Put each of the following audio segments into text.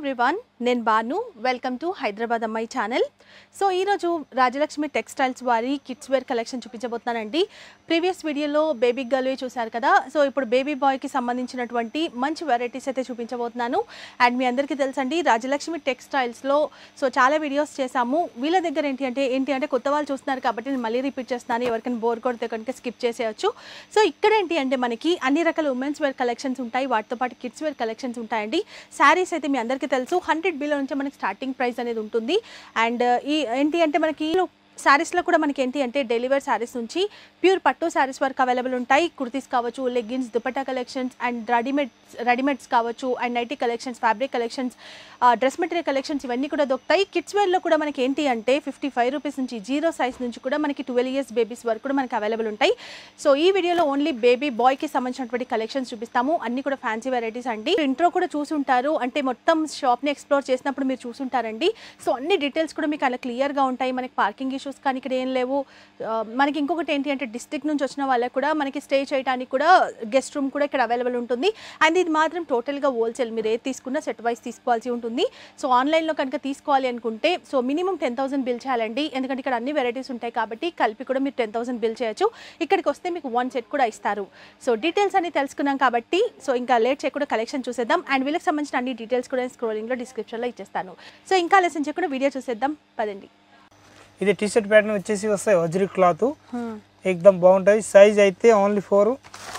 Everyone నేను Banu welcome to Hyderabad అమ్మాయి channel so ఈరోజు రాజలక్ష్మి టెక్స్టైల్స్ వారి కిడ్స్ వేర్ కలెక్షన్ చూపించబోతున్నానండి ప్రీవియస్ వీడియోలో బేబీ గర్ల్ చూశారు కదా సో ఇప్పుడు బేబీ బాయ్కి సంబంధించినటువంటి మంచి వెరైటీస్ అయితే చూపించబోతున్నాను అండ్ మీ అందరికీ తెలుసండి రాజలక్ష్మి టెక్స్టైల్స్లో సో చాలా వీడియోస్ చేశాము వీళ్ళ దగ్గర ఏంటి అంటే ఏంటి అంటే కొత్త వాళ్ళు చూస్తున్నారు కాబట్టి నేను మళ్ళీ రిపీట్ చేస్తున్నాను ఎవరికైనా బోర్ కొడితే కనుక స్కిప్ చేసేయచ్చు సో ఇక్కడ ఏంటి అంటే మనకి అన్ని రకాల ఉమెన్స్ వేర్ కలెక్షన్స్ ఉంటాయి వాటితో పాటు కిడ్స్ వేర్ కలెక్షన్స్ ఉంటాయండి శారీస్ అయితే మీ అందరికీ తెలుసు హండ్రెడ్ బిలో నుంచి మనకి స్టార్టింగ్ ప్రైస్ అనేది ఉంటుంది అండ్ ఈ ఏంటి అంటే మనకి శారీస్లో కూడా మనకి ఏంటి అంటే డెలివర్ శారీస్ నుంచి ప్యూర్ పట్టు శారీస్ వరకు అవైలబుల్ ఉంటాయి కుర్తీస్ కావచ్చు leggings dupatta collections and readymade readymades కావచ్చు and nighty collections fabric collections dress material collections ఇవన్నీ కూడా దొరుకుతాయి కిడ్స్ వేర్లో కూడా మనకి ఏంటి అంటే ఫిఫ్టీ ఫైవ్ రూపీస్ నుంచి జీరో సైజ్ నుంచి కూడా మనకి ట్వెల్వ్ ఇయర్స్ బేబీస్ వరకు కూడా మనకి అవైలబుల్ ఉంటాయి సో ఈ వీడియోలో ఓన్లీ బేబీ బాయ్కి సంబంధించినటువంటి కలెక్షన్స్ చూపిస్తాము అన్ని కూడా ఫ్యాన్సీ వెరైటీస్ అండి ఇంట్రో కూడా చూసుంటారు అంటే మొత్తం షాప్ని ఎక్స్ప్లోర్ చేసినప్పుడు మీరు చూసుంటారండి సో అన్ని డీటెయిల్స్ కూడా మీకు అలా క్లియర్గా ఉంటాయి మనకి పార్కింగ్ ఇష్యూస్ కానీ ఇక్కడ ఏం లేవు ఆ, మనకి ఇంకొకటి ఏంటి అంటే డిస్ట్రిక్ట్ నుంచి వచ్చిన వాళ్ళకి కూడా మనకి స్టే చేయడానికి కూడా గెస్ట్ రూమ్ కూడా ఇక్కడ అవైలబుల్ ఉంటుంది అండ్ ఇది మాత్రం టోటల్గా హోల్సేల్ మీరు ఏది తీసుకున్నా సెట్ వైస్ తీసుకోవాల్సి ఉంటుంది సో ఆన్లైన్లో కనుక తీసుకోవాలి అనుకుంటే so minimum ten thousand bill చేయాలండి ఎందుకంటే ఇక్కడ అన్ని వెరైటీస్ ఉంటాయి కాబట్టి కలిపి కూడా మీరు టెన్ థౌసండ్ బిల్ చేయొచ్చు ఇక్కడికి వస్తే మీకు వన్ సెట్ కూడా ఇస్తారు సో డీటెయిల్స్ అన్ని తెలుసుకున్నాం కాబట్టి సో ఇంకా లేట్ చేయకుండా కలెక్షన్ చూసేద్దాం అండ్ వీళ్ళకి సంబంధించిన అన్ని డీటెయిల్స్ కూడా స్క్రోలింగ్లో డిస్క్రిప్షన్లో ఇచ్చేస్తాను సో ఇంకా లెసన్ చేయకుండా వీడియో చూసేద్దాం పదండి ఇది టీ షర్ట్ ప్యాటర్న్ వచ్చేసి వస్తాయి వజ్రీ క్లాత్ ఎక్దమ్ బాగుంటుంది సైజ్ అయితే ఓన్లీ ఫోర్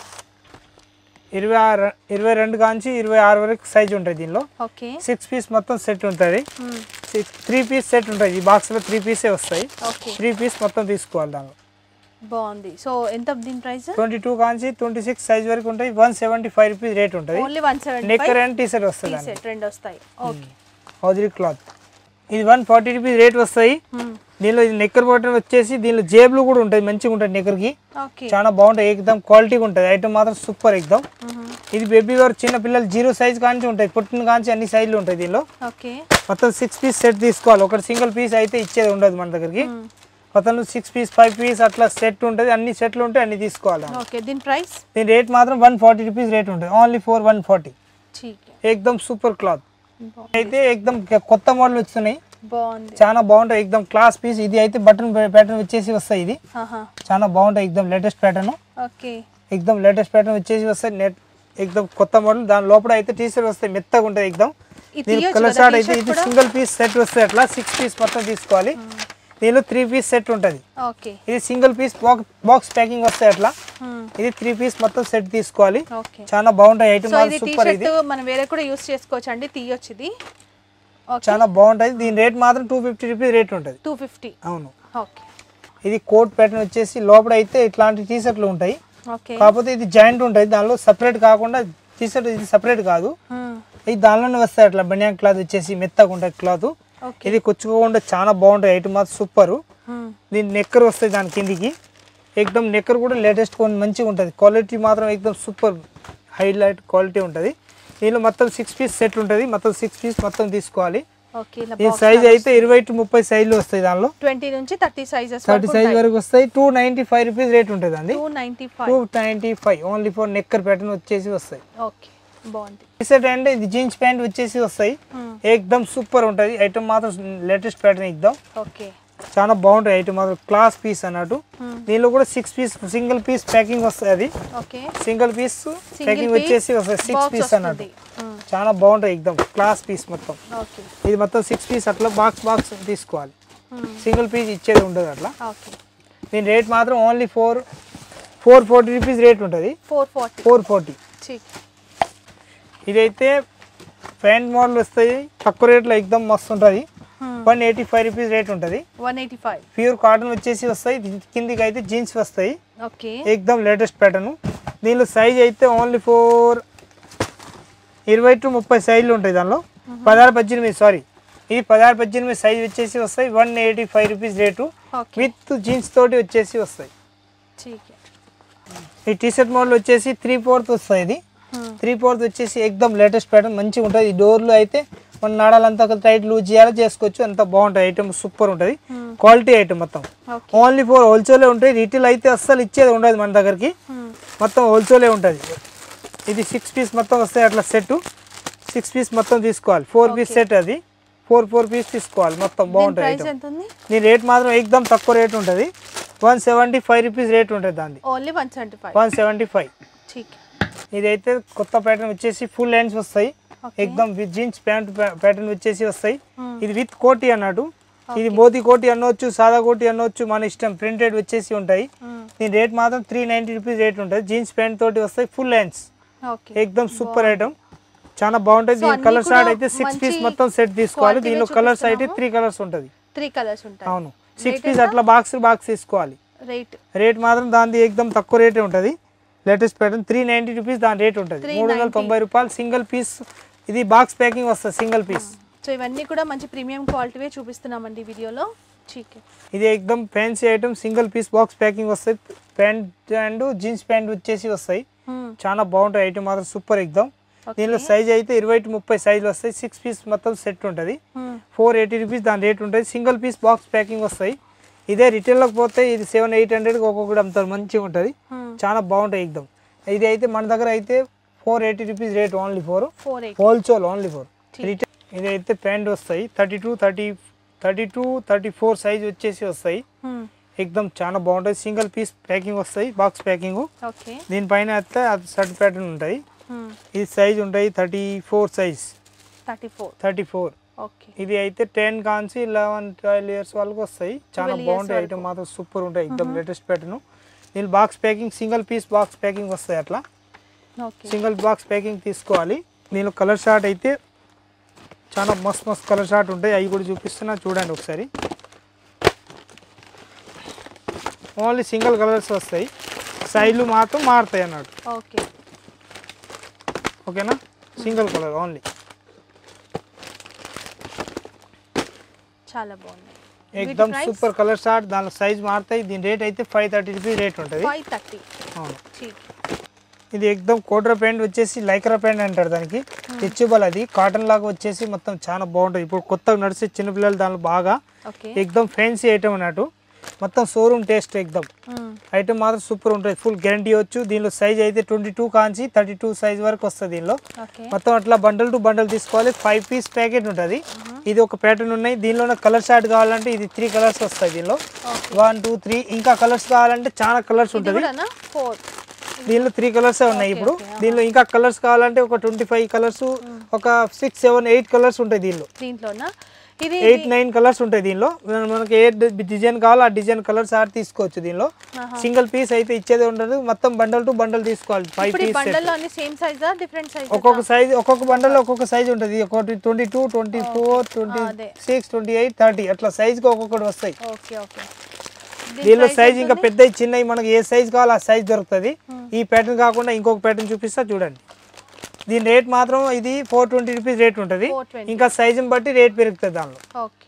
ఇరవై ఆరు ఇరవై రెండు కాంచి ఇరవై ఆరు వరకు సైజ్ ఉంటుంది దీనిలో ఓకే సిక్స్ పీస్ మొత్తం సెట్ ఉంటుంది సిక్స్ త్రీ పీస్ సెట్ ఉంటుంది ఈ బాక్స్లో త్రీ పీసే వస్తాయి ఓకే త్రీ పీస్ మొత్తం తీసుకోవాలి దానిలో బాగుంది సో ఎంత దీని ప్రైస్ ట్వంటీ టూ కాంచి ట్వంటీ సిక్స్ సైజ్ వరకు ఉంటాయి one seventy five rupees rate ఉంటుంది only one seventy knicker and T shirt వస్తుంది దానికి సెట్ రెండు వస్తాయి ఓకే వజ్రీ క్లాత్ ఇది వన్ ఫార్టీ రూపీస్ రేట్ వస్తాయి దీనిలో ఇది నెక్కర్ బటన్ వచ్చేసి దీనిలో జేబులు కూడా ఉంటాయి మంచిగా ఉంటుంది నెక్కర్కి ఓకే చాలా బాగుంటాయి ఎక్దమ్ క్వాలిటీగా ఉంటుంది ఐటమ్ మాత్రం సూపర్ ఎక్దమ్ ఇది బేబీ వారు చిన్న పిల్లలు జీరో సైజ్ కాంచి ఉంటాయి పుట్టిన కాంచి అన్ని సైజులు ఉంటాయి దీనిలో ఓకే మొత్తం సిక్స్ పీస్ సెట్ తీసుకోవాలి ఒకటి సింగిల్ పీస్ అయితే ఇచ్చేది ఉండదు మన దగ్గరికి మొత్తం సిక్స్ పీస్ ఫైవ్ పీస్ అట్లా సెట్ ఉంటుంది అన్ని సెట్లు ఉంటాయి అన్ని తీసుకోవాలి ఓకే దీని ప్రైస్ దీని రేట్ మాత్రం వన్ ఫార్టీ రూపీస్ రేట్ ఉంటుంది ఓన్లీ ఫోర్ వన్ ఫార్టీ ठीक ఎక్దమ్ సూపర్ క్లాత్ అయితే ఎక్దమ్ కొత్త మోడల్ వస్తున్నాయి బాగుంది చాలా బాగుంటాయి ఎక్దమ్ క్లాస్ పీస్ ఇది అయితే బటన్ ప్యాటర్న్ వచ్చేసి వస్తాయి ఇది ఆహా చాలా బాగుంటాయి ఎక్దమ్ లేటెస్ట్ ప్యాటర్న్ ఓకే ఎక్దమ్ లేటెస్ట్ ప్యాటర్న్ వచ్చేసి వస్తాయి నెట్ ఎక్దమ్ కొత్త మోడల్ దాని లోపల అయితే టీ షర్ట్ వస్తాయి మెత్తగా ఉంటుంది ఎక్దమ్ ఇది దీని తీయొచ్చు కలర్ కదా షార్ట్ అయితే t-shirt ఇది కూడా? సింగిల్ పీస్ సెట్ వస్తాయి అట్లా సిక్స్ పీస్ మొత్తం తీసుకోవాలి దీనిలో త్రీ పీస్ సెట్ ఉంటుంది ఓకే ఇది single piece box box packing వస్తాయి అట్లా ఇది త్రీ పీస్ మొత్తం సెట్ తీసుకోవాలి ఓకే చాలా బాగుంటాయి ఐటమ్ సో ఇది టీ సూపర్ ఇది షర్ట్ మనం వేరే కూడా యూస్ చేసుకోవచ్చు అండి తీయొచ్చు ఇది ఓకే చాలా బాగుంటుంది దీని రేట్ మాత్రం టూ ఫిఫ్టీ రూపీస్ రేట్ ఉంటుంది టూ ఫిఫ్టీ అవును ఓకే ఇది కోట్ ప్యాటర్న్ వచ్చేసి లోపల అయితే ఇట్లాంటి టీ షర్ట్లు ఉంటాయి ఓకే కాకపోతే ఇది జాయింట్ ఉంటుంది దానిలో సపరేట్ కాకుండా టీ షర్ట్ ఇది సపరేట్ కాదు ఇది దానిలోనే వస్తాయి అట్లా బనియాన్ క్లాత్ వచ్చేసి మెత్తగా ఉంటుంది క్లాత్ ఓకే ఇది కుచ్చుకోకుండా చాలా బాగుంటుంది ఐటమ్ మాత్రం సూపర్ దీని నెక్కర్ వస్తాయి దాని కిందికి ఎక్దమ్ నెక్కర్ కూడా లేటెస్ట్ మంచిగా ఉంటుంది క్వాలిటీ మాత్రం ఎక్దమ్ సూపర్ హైలైట్ క్వాలిటీ ఉంటుంది దీనిలో మొత్తం సిక్స్ పీస్ సెట్ ఉంటుంది మొత్తం సిక్స్ పీస్ మొత్తం తీసుకోవాలి ఓకే ఇలా దీని సైజ్ అయితే ఇరవై టు ముప్పై సైజులు వస్తాయి దానిలో ట్వంటీ నుంచి థర్టీ సైజెస్ థర్టీ సైజ్ వరకు వస్తాయి two ninety five rupees rate ఉంటుంది అండి two ninety two five ninety five only for knicker pattern వచ్చేసి వస్తాయి ఓకే బాగుంది టీషర్ట్ అంటే ఇది జీన్స్ ప్యాంట్ వచ్చేసి వస్తాయి ఎక్దమ్ సూపర్ ఉంటుంది ఐటమ్ మాత్రం లేటెస్ట్ ప్యాటర్న్ ఇద్దాం ఓకే చాలా బాగుంటుంది ఐటమ్ మాత్రం క్లాస్ పీస్ అన్నట్టు దీనిలో కూడా six piece single piece packing వస్తుంది అది okay single piece packing piece వచ్చేసి వస్తుంది సిక్స్ బాక్స్ పీస్ అన్నట్టు వస్తుంది చాలా బాగుంటుంది ఎక్దమ్ క్లాస్ పీస్ మొత్తం ఓకే ఇది మొత్తం సిక్స్ పీస్ అట్లా బాక్స్ బాక్స్ తీసుకోవాలి సింగిల్ పీస్ ఇచ్చేది ఉండదు అట్లా ఓకే దీని రేట్ మాత్రం only four four forty rupees rate ఉంటుంది ఫోర్ ఫార్టీ ఫోర్ ఫార్టీ ठीक ఇదైతే ప్యాంట్ మోడల్ వస్తాయి తక్కువ రేట్లో ఎక్దమ్ మస్తు ఉంటుంది one eighty five rupees rate ఉంటుంది one eighty five pure cotton వచ్చేసి వస్తాయి దీని కిందికి అయితే జీన్స్ వస్తాయి ఓకే ఎక్దమ్ లేటెస్ట్ ప్యాటర్న్ దీనిలో సైజ్ అయితే ఓన్లీ ఫోర్ ఇరవై టు ముప్పై సైజులు ఉంటాయి దానిలో పదహారు పద్దెనిమిది సారీ ఇది పదహారు పద్దెనిమిది సైజ్ వచ్చేసి వస్తాయి one eighty five rupees rate okay with jeans తోటి వచ్చేసి వస్తాయి ठीक है ఈ టీ షర్ట్ మోడల్ వచ్చేసి త్రీ ఫోర్త్ వస్తాయి ఇది Hmm. త్రీ ఫోర్త్ వచ్చేసి ఎక్దమ్ లేటెస్ట్ ప్యాటర్న్ మంచిగా ఉంటుంది ఈ డోర్లు అయితే మన నాడాలంతా టైట్ లూజ్ చేయాలి చేసుకోవచ్చు అంత బాగుంటుంది ఐటమ్ సూపర్ ఉంటుంది క్వాలిటీ ఐటమ్ మొత్తం ఓకే ఓన్లీ ఫోర్ హోల్సేలే ఉంటాయి రీటైల్ అయితే అస్సలు ఇచ్చేది ఉండదు మన దగ్గరికి మొత్తం హోల్సేలే ఉంటుంది ఇది సిక్స్ పీస్ మొత్తం వస్తాయి అట్లా సెట్ సిక్స్ పీస్ మొత్తం తీసుకోవాలి ఫోర్ పీస్ సెట్ అది ఫోర్ ఫోర్ పీస్ తీసుకోవాలి మొత్తం దీని బాగుంటుంది ప్రైస్ ఐటమ్ ఎంత ఉంది దీని రేట్ మాత్రం ఎక్దమ్ తక్కువ రేట్ ఉంటుంది one seventy five rupees rate ఉంటుంది దాన్ని only one seventy five one seventy five ठीक ఇదైతే కొత్త ప్యాటర్న్ వచ్చేసి ఫుల్ హ్యాండ్స్ వస్తాయి Okay. ఎక్దమ్ విత్ జీన్స్ ప్యాంట్ ప్యాటర్న్ వచ్చేసి వస్తాయి Hmm. ఇది విత్ కోటి అన్నట్టు ఇది మోతీ కోటి అనొచ్చు సాదా కోటి అనొచ్చు మన ఇష్టం ప్రింటెడ్ వచ్చేసి ఉంటాయి దీని రేట్ మాత్రం త్రీ నైంటీ రూపీస్ రేట్ ఉంటుంది జీన్స్ ప్యాంట్ తోటి వస్తాయి ఫుల్ హ్యాండ్స్ ఓకే ఎక్దమ్ సూపర్ ఐటమ్ చాలా బాగుంటుంది So, దీని అన్నీ కలర్ కూడా షార్ట్ అయితే సిక్స్ పీస్ మంచి మొత్తం సెట్ తీసుకోవాలి quality దీనిలో వే కలర్స్ అయితే చూపిస్తున్నాము. త్రీ కలర్స్ ఉంటుంది త్రీ కలర్స్ ఉంటాయి అవును సిక్స్ Rate పీస్ ఎంత? అట్లా బాక్స్ బాక్స్ తీసుకోవాలి రేట్ రేట్ మాత్రం దాని ఎక్దమ్ తక్కువ రేటే ఉంటుంది latest pattern three ninety rupees దాని రేట్ ఉంటుంది మూడు వందల తొంభై రూపాయలు సింగిల్ పీస్ ఇది బాక్స్ ప్యాకింగ్ వస్తుంది సింగిల్ పీస్ సో ఇవన్నీ కూడా మంచి ప్రీమియం క్వాలిటీవే చూపిస్తున్నామండి ఈ వీడియోలో ठीक है ఇది ఎక్దమ్ fancy item single piece box packing వస్తాయి ప్యాంట్ అండ్ జీన్స్ ప్యాంట్ వచ్చేసి వస్తాయి हम्म చాలా బాగుంటాయి ఐటమ్ మాత్రం సూపర్ ఎక్దమ్ దీనిలో సైజ్ అయితే ఇరవై టు ముప్పై సైజులు వస్తాయి సిక్స్ పీస్ మొత్తం సెట్ ఉంటుంది हम्म ఫోర్ ఎయిటీ రూపీస్ దాని రేట్ ఉంటుంది సింగిల్ పీస్ బాక్స్ ప్యాకింగ్ వస్తాయి ఇదే రిటైల్లోకి పోతే ఇది సెవెన్ ఎయిట్ హండ్రెడ్కి ఒక్కొక్కటి అమ్ముతారు మంచిగా ఉంటుంది हम्म చాలా బాగుంటాయి ఎక్దమ్ ఇది అయితే మన దగ్గర అయితే four eighty rupees rate only four four eight wholesale only four retail ఇది అయితే ప్యాంట్ వస్తాయి thirty two thirty thirty two thirty four size వచ్చేసి వస్తాయి हम्म ఎక్దమ్ చాలా బాగుంటుంది సింగిల్ పీస్ ప్యాకింగ్ వస్తాయి బాక్స్ ప్యాకింగ్ ओके దీనిపైన అయితే అది షర్ట్ ప్యాటర్న్ ఉంటాయి हम्म ఇది సైజ్ ఉంటాయి thirty four size thirty four thirty four okay ఇది అయితే టెన్ కాన్సి లెవెన్ ట్వెల్వ్ ఇయర్స్ వాళ్ళకి వస్తాయి చాలా 12 years బాగుంటాయి ఐటమ్ మాత్రం సూపర్ ఉంటాయి ఎక్దమ్ లేటెస్ట్ ప్యాటర్న్ దీని box packing single piece box packing వస్తాయి అట్లా ओके సింగిల్ బాక్స్ ప్యాకింగ్ తీసుకోవాలి దీనిలో కలర్ షార్ట్ అయితే చాలా మస్తు మస్తు కలర్ షార్ట్ ఉంటాయి అవి కూడా చూపిస్తున్నా చూడండి ఒకసారి ఓన్లీ సింగిల్ కలర్స్ వస్తాయి సైడ్లు మాత్రం మారుతాయి అన్నట్టు ओके ఓకేనా సింగిల్ కలర్ ఓన్లీ చాలా బాగున్నాయి ఎక్దమ్ సూపర్ కలర్ షార్ట్ దాని సైజ్ మారుతాయి దీని రేట్ అయితే ఫైవ్ థర్టీ రూపీస్ రేట్ ఉంటుంది फाइव थर्टी అవును ठीक ఇది ఎక్దమ్ కోట్రా ప్యాంట్ వచ్చేసి లైక్రా ప్యాంట్ అంటారు దానికి స్ట్రెచబుల్ అది కాటన్ లాగా వచ్చేసి మొత్తం చాలా బాగుంటుంది ఇప్పుడు కొత్తగా నడిచే చిన్నపిల్లలు దానిలో బాగా ओके ఎక్దమ్ ఫ్యాన్సీ ఐటమ్ అన్నట్టు మొత్తం షోరూమ్ టేస్ట్ ఎక్దమ్ हम्म ఐటమ్ మాత్రం సూపర్ ఉంటుంది ఫుల్ గ్యారంటీ వచ్చు దీనిలో సైజ్ అయితే ట్వంటీ టూ కాంచి థర్టీ టూ సైజ్ వరకు వస్తుంది దీనిలో ओके మొత్తం అట్లా బండల్ టు బండల్ తీసుకోవాలి ఫైవ్ పీస్ ప్యాకెట్ ఉంటుంది ఇది ఒక ప్యాటర్న్ ఉన్నాయి దీనిలో కలర్ షార్ట్ కావాలంటే ఇది త్రీ కలర్స్ వస్తాయి దీనిలో వన్ టూ త్రీ ఇంకా కలర్స్ కావాలంటే చాలా కలర్స్ ఇది ఉంటుంది కూడా నా ఫోర్ దీనిలో త్రీ కలర్స్ ఉన్నాయి ఇప్పుడు దీనిలో ఇంకా కలర్స్ కావాలంటే ఒక ట్వంటీ ఫైవ్ కలర్స్ ఒక సిక్స్ సెవెన్ ఎయిట్ కలర్స్ ఉంటాయి దీనిలో దీంట్లోనా ఇది ఎయిట్ నైన్ కలర్స్ ఉంటాయి దీనిలో మన- మనకి ఏ డిజైన్ కావాలో ఆ డిజైన్ కలర్స్ ఆర్ తీసుకోవచ్చు దీనిలో సింగిల్ పీస్ అయితే ఇచ్చేది ఉండదు మొత్తం బండల్ టు బండల్ తీసుకోవాలి ఫైవ్ ఇప్పుడు ఈ పీస్ బండల్లో అన్ని సేమ్ సైజా డిఫరెంట్ సైజ్ ఒక్కొక్క సైజ్ ఒక్కొక్క బండల్లో ఒక్కొక్క సైజ్ ఉంటుంది ఒకటి twenty two twenty four twenty అదే. సిక్స్ ట్వంటీ ఎయిట్ థర్టీ అట్లా సైజ్కి ఒక్కొక్కటి వస్తాయి ఓకే ఓకే దీనిలో సైజ్ ఇంకా పెద్దవి చిన్నవి మనకి ఏ సైజ్ కావాలో ఆ సైజ్ దొరుకుతుంది ఈ ప్యాటర్న్ కాకుండా ఇంకొక ప్యాటర్న్ చూపిస్తా చూడండి దీని రేట్ మాత్రం ఇది ఫోర్ ట్వంటీ రూపీస్ రేట్ ఉంటుంది 420. ఇంకా సైజుని బట్టి రేట్ పెరుగుతుంది దానిలో ఓకే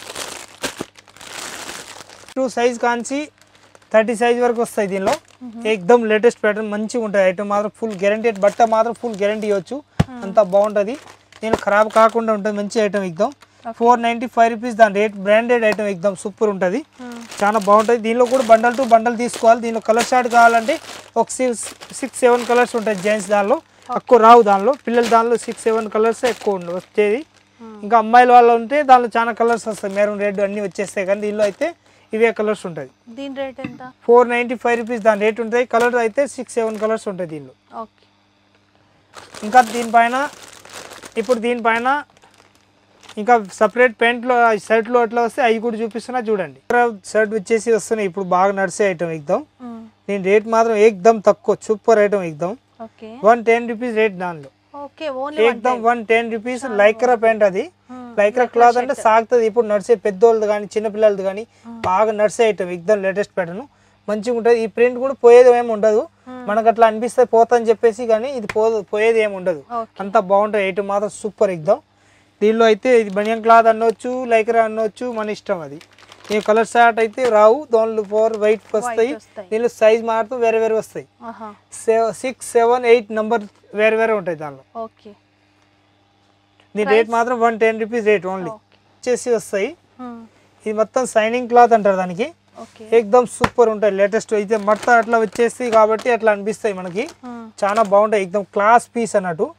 టూ సైజ్ కాంచి థర్టీ సైజ్ వరకు వస్తాయి దీనిలో ఎక్దమ్ లేటెస్ట్ ప్యాటర్న్ మంచిగా ఉంటుంది ఐటమ్ మాత్రం ఫుల్ గ్యారంటీ బట్ట మాత్రం ఫుల్ గ్యారంటీ ఇవ్వచ్చు అంత బాగుంటుంది దీని ఖరాబ్ కాకుండా ఉంటుంది మంచి ఐటమ్ ఎక్దమ్ ఫోర్ నైంటీ ఫైవ్ రూపీస్ దాని రేట్ బ్రాండెడ్ ఐటమ్ ఎక్దమ్ సూపర్ ఉంటుంది చాలా బాగుంటుంది దీనిలో కూడా బండల్ టు బండల్ తీసుకోవాలి దీనిలో కలర్ షార్ట్ కావాలంటే ఒక సిక్స్ సిక్స్ సెవెన్ కలర్స్ ఉంటాయి జెంట్స్ దానిలో ఎక్కువ రావు దానిలో పిల్లల దానిలో సిక్స్ సెవెన్ కలర్స్ ఎక్కువ ఉండ- వచ్చేది ఇంకా అమ్మాయిల వాళ్ళు ఉంటే దానిలో చాలా కలర్స్ వస్తాయి మెరూన్ రెడ్ అన్నీ వచ్చేస్తాయి కానీ దీనిలో అయితే ఇవే కలర్స్ ఉంటుంది దీని రేట్ ఎంత ఫోర్ నైంటీ ఫైవ్ రూపీస్ దాని రేట్ ఉంటుంది కలర్ అయితే సిక్స్ సెవెన్ కలర్స్ ఉంటాయి దీనిలో ఓకే ఇంకా దీనిపైన ఇప్పుడు దీనిపైన ఇంకా సపరేట్ ప్యాంట్లో షర్ట్లో అట్లా వస్తే అవి కూడా చూపిస్తున్నా చూడండి షర్ట్ వచ్చేసి వస్తున్నాయి ఇప్పుడు బాగా నడిచే ఐటమ్ ఎగ్దాం దీని రేట్ మాత్రం ఏకదమ్ తక్కువ సూపర్ ఐటమ్ ఎగ్దాం okay one ten rupees rate దానిలో ఓకే ఓన్లీ ఏకదమ్ one ten rupees Lycra pant అది లైక్రా క్లాత్ అంటే సాగుతుంది ఇప్పుడు నడిచే పెద్దోళ్ళది కానీ చిన్నపిల్లలది కానీ బాగా నడిచే ఐటమ్ ఎగ్దమ్ లేటెస్ట్ ప్యాటర్న్ మంచిగా ఉంటుంది ఈ ప్రింట్ కూడా పోయేది ఏమి ఉండదు మనకు అట్లా అనిపిస్తే పోతుందని చెప్పేసి కానీ ఇది పోదు పోయేది ఏమి ఉండదు ఓకే అంత బాగుంటుంది ఐటమ్ మాత్రం సూపర్ ఎగ్దాం దీనిలో అయితే ఇది బనియన్ క్లాత్ అనొచ్చు లైక్రా అనొచ్చు మన ఇష్టం అది ఈ కలర్ షార్ట్ అయితే రావు దానిలో ఫోర్ వైట్ వస్తాయి వస్తాయి. దీనిలో సైజ్ మారుతూ వేరే వేరే వస్తాయి ఆహా సిక్స్ సెవెన్ ఎయిట్ నంబర్ వేరే వేరే ఉంటాయి దానిలో ఓకే దీని రేట్ మాత్రం one ten rupees rate only okay వచ్చేసి వస్తాయి ఇది మొత్తం సైనింగ్ క్లాత్ అంటారు దానికి ఓకే ఎక్దమ్ సూపర్ ఉంటాయి లేటెస్ట్ అయితే మడత అట్లా వచ్చేసి కాబట్టి అట్లా అనిపిస్తాయి మనకి చాలా బాగుంటాయి ఎక్దమ్ క్లాస్ పీస్ అన్నట్టు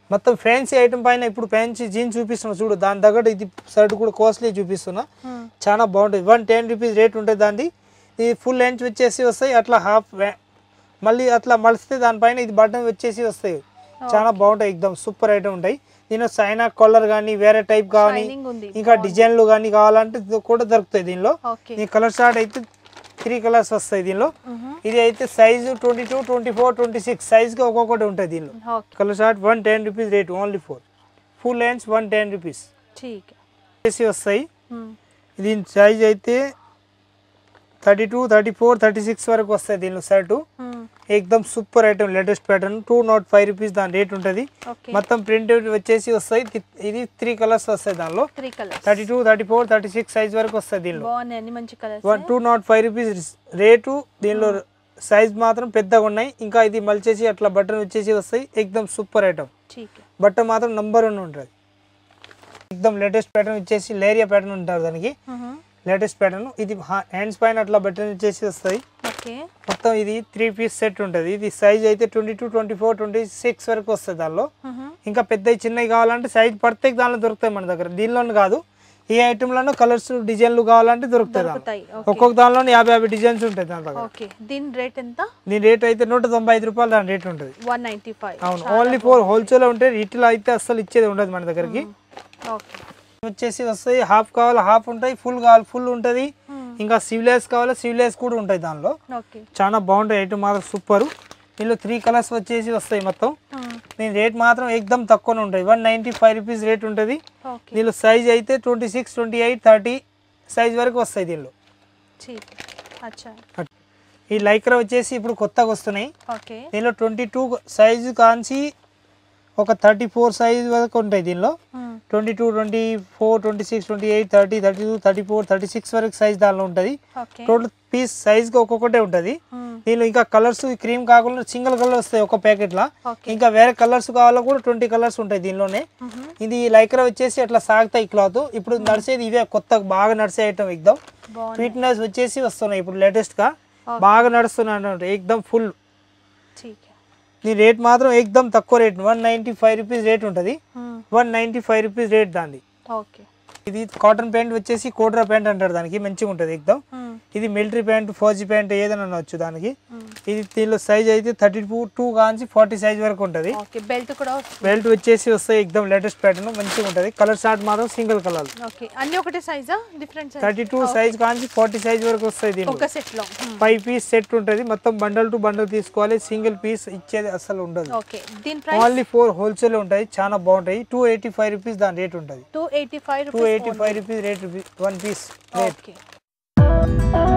మొత్తం ఫ్యాన్సీ ఐటమ్ పైన ఇప్పుడు ఫ్యాన్సీ జీన్స్ చూపిస్తున్నా చూడు దాని దగ్గర ఇది షర్ట్ కూడా కాస్ట్లీ చూపిస్తున్నా చాలా బాగుంటుంది వన్ టెన్ రూపీస్ రేట్ ఉంటుంది దాన్ని ఇది ఫుల్ లెంత్ వచ్చేసి వస్తాయి అట్లా హాఫ్ మళ్ళీ అట్లా మలిస్తే దానిపైన ఇది బటన్ వచ్చేసి వస్తాయి చాలా బాగుంటాయి ఎక్దమ్ సూపర్ ఐటమ్ ఉంటాయి దీనిలో సైనా కాలర్ కానీ వేరే టైప్ కానీ షైనింగ్ ఉంది ఇంకా డిజైన్లు కానీ కావాలంటే ఇది కూడా దొరుకుతాయి దీనిలో ఓకే ఈ కలర్ షార్ట్ అయితే త్రీ కలర్స్ వస్తాయి దీనిలో ఇది అయితే size twenty two twenty four twenty six సైజ్గా ఒక్కొక్కటి ఉంటుంది దీనిలో okay colour short one ten rupees rate only four full length one ten rupees ठीक చేసి వస్తాయి हम्म దీని సైజ్ అయితే thirty two thirty four thirty six వరకు వస్తాయి దీనిలో షర్టు हम्म ఎక్దమ్ super item latest pattern two nought five rupees దాని రేట్ ఉంటుంది ఓకే మొత్తం ప్రింట్ వచ్చేసి వస్తాయి తి- ఇది త్రీ కలర్స్ వస్తాయి దానిలో three colours thirty two thirty four thirty six size వరకు వస్తాయి దీనిలో బాగున్నాయి అన్ని మంచి colours one two nought five rupees rate దీనిలో సైజ్ మాత్రం పెద్దగా ఉన్నాయి ఇంకా ఇది మలిచేసి అట్లా బటన్ వచ్చేసి వస్తాయి ఎక్దమ్ సూపర్ ఐటమ్ ठीक है బట్ట మాత్రం నంబర్ వన్ ఉంటుంది ఎక్దమ్ లేటెస్ట్ ప్యాటర్న్ వచ్చేసి లేరియా ప్యాటర్న్ ఉంటారు దానికి हम्म లేటెస్ట్ ప్యాటర్న్ ఇది హ్యాండ్స్ పైన అట్లా బటన్ వచ్చేసి వస్తాయి ఓకే మొత్తం ఇది త్రీ పీస్ సెట్ ఉంటుంది ఇది సైజ్ అయితే twenty two twenty four twenty six వరకు వస్తుంది దానిలో हम्म ఇంకా పెద్దవి చిన్నవి కావాలంటే సైజ్ పడితే దానిలో దొరుకుతాయి మన దగ్గర దీనిలోనే కాదు ఈ ఐటెంలోనూ కలర్స్ డిజైన్లు కావాలంటే దొరుకుతాయి దానిలో. దొరుకుతాయి ఓకే ఒక్కొక్క దానిలో యాభై యాభై డిజైన్స్ ఉంటాయి దాని దగ్గర ఓకే దీని రేట్ ఎంత దీని రేట్ అయితే నూట తొంభై ఐదు రూపాయలు దాని రేట్ ఉంటుంది వన్ నైంటీ ఫైవ్ అవును ఓన్లీ ఫోర్ హోల్సేల్ ఉంటే రిటైల్ అయితే అస్సలు ఇచ్చేది ఉండదు మన దగ్గరికి ఓకే వచ్చేసి వస్తాయి హాఫ్ కావాలి హాఫ్ ఉంటాయి ఫుల్ కావాలి ఫుల్ ఉంటుంది ఇంకా సివిలైస్ కావాలి సివిలైస్ కూడా ఉంటాయి దానిలో ఓకే చాలా బాగుంటాయి ఐటమ్ మాత్రం సూపర్ దీనిలో త్రీ కలర్స్ వచ్చేసి వస్తాయి మొత్తం దీని రేట్ మాత్రం ఎక్దమ్ తక్కువనే ఉంటుంది one ninety five rupees rate ఉంటుంది ఓకే దీనిలో సైజ్ అయితే twenty six twenty eight thirty size వరకు వస్తాయి దీనిలో ठीक है अच्छा అట్- ఈ లైక్రా వచ్చేసి ఇప్పుడు కొత్తగా వస్తున్నాయి ఓకే దీనిలో ట్వంటీ టూ సైజు కాంచి ఒక థర్టీ ఫోర్ సైజ్ వరకు ఉంటాయి దీనిలో twenty two twenty four twenty six twenty eight thirty thirty two thirty four thirty six వరకు సైజ్ దానిలో ఉంటుంది ఓకే టోటల్ పీస్ సైజ్గా ఒక్కొక్కటే ఉంటుంది దీనిలో ఇంకా కలర్స్ క్రీమ్ కాకుండా సింగిల్ కలర్ వస్తాయి ఒక ప్యాకెట్లో ఓకే ఇంకా వేరే కలర్స్ కావాలో కూడా ట్వంటీ కలర్స్ ఉంటాయి దీనిలోనే ఇది లైక్రా వచ్చేసి అట్లా సాగుతాయి క్లాత్ ఇప్పుడు నడిచేది ఇవే కొత్తగా బాగా నడిచే ఐటమ్ ఎక్దమ్ బాగుంది ఫిట్నెస్ వచ్చేసి వస్తున్నాయి ఇప్పుడు లేటెస్ట్గా బాగా నడుస్తున్నాయి అన్నమాట ఎక్దమ్ ఫుల్ ठीक है దీని రేట్ మాత్రం ఎక్దమ్ తక్కువ rate one ninety five rupees rate ఉంటుంది one ninety five rupees rate దాన్ని ఓకే ఇది కాటన్ ప్యాంట్ వచ్చేసి కోడ్రా ప్యాంట్ అంటారు దానికి మంచిగా ఉంటుంది ఎక్దమ్ ఇది మిలిటరీ ప్యాంట్ ఫౌజీ ప్యాంట్ ఏదైనా అనవచ్చు దానికి ఇది దీనిలో సైజ్ అయితే థర్టీ టూ టూ కాంచి ఫార్టీ సైజ్ వరకు ఉంటుంది ఓకే బెల్ట్ కూడా వస్తుంది బెల్ట్ వచ్చేసి వస్తాయి ఎక్దమ్ లేటెస్ట్ ప్యాటర్న్ మంచిగా ఉంటుంది కలర్ షార్ట్ మాత్రం సింగిల్ కలర్ ఓకే అన్ని ఒకటే సైజా different size thirty two size కాంచి ఫార్టీ సైజ్ వరకు వస్తాయి దీనిలో ఒక సెట్ లో ఫైవ్ పీస్ సెట్ ఉంటుంది మొత్తం బండల్ టు బండల్ తీసుకోవాలి సింగిల్ పీస్ ఇచ్చేది అసలు ఉండదు ఓకే దీని ప్రైస్ ఓన్లీ ఫోర్ హోల్సేల్ ఉంటాయి చాలా బాగుంటాయి టూ ఎయిటీ ఫైవ్ రూపీస్ దాని రేట్ ఉంటుంది two eighty five two eighty five rupees rate one piece rate okay